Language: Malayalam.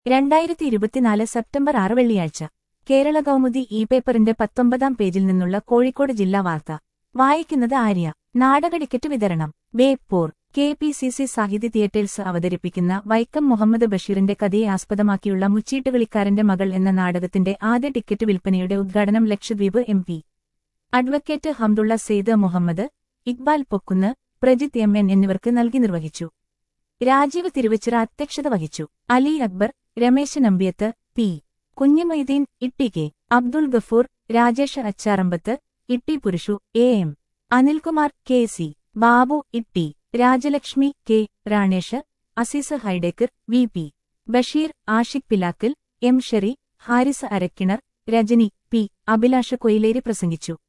രണ്ടായിരത്തി ഇരുപത്തിനാല് സെപ്റ്റംബർ ആറ് വെള്ളിയാഴ്ച കേരള കൗമുദി ഇ പേപ്പറിന്റെ പത്തൊമ്പതാം പേജിൽ നിന്നുള്ള കോഴിക്കോട് ജില്ലാ വാർത്ത വായിക്കുന്നത് ആര്യ നാടക ടിക്കറ്റ് വിതരണം Beypore K P C C Sahithya theatres അവതരിപ്പിക്കുന്ന വൈക്കം മുഹമ്മദ് ബഷീറിന്റെ കഥയെ ആസ്പദമാക്കിയുള്ള മുച്ചീട്ടുകളിക്കാരന്റെ മകൾ എന്ന നാടകത്തിന്റെ ആദ്യ ടിക്കറ്റ് വിൽപ്പനയുടെ ഉദ്ഘാടനം Lakshadweep M P advocate Hamdullah Sayeed Muhammad Iqbal Pokkunnu Prajith M N എന്നിവർക്ക് നൽകി നിർവഹിച്ചു രാജീവ് തിരുവച്ചിറ അധ്യക്ഷത വഹിച്ചു Ali Akbar Ramesh Nambiyath P Kunhimoideen Itty K Abdul Gafoor Rajesh Acharambath Itty Purushu A M Anilkumar K C Babu Itty Rajalakshmi K Ranesh Azeez Hydekar V P Basheer Ashiq Pilakkal M Sherry Haris Arakkinar Rajani P Abhilash Koyileri പ്രസംഗിച്ചു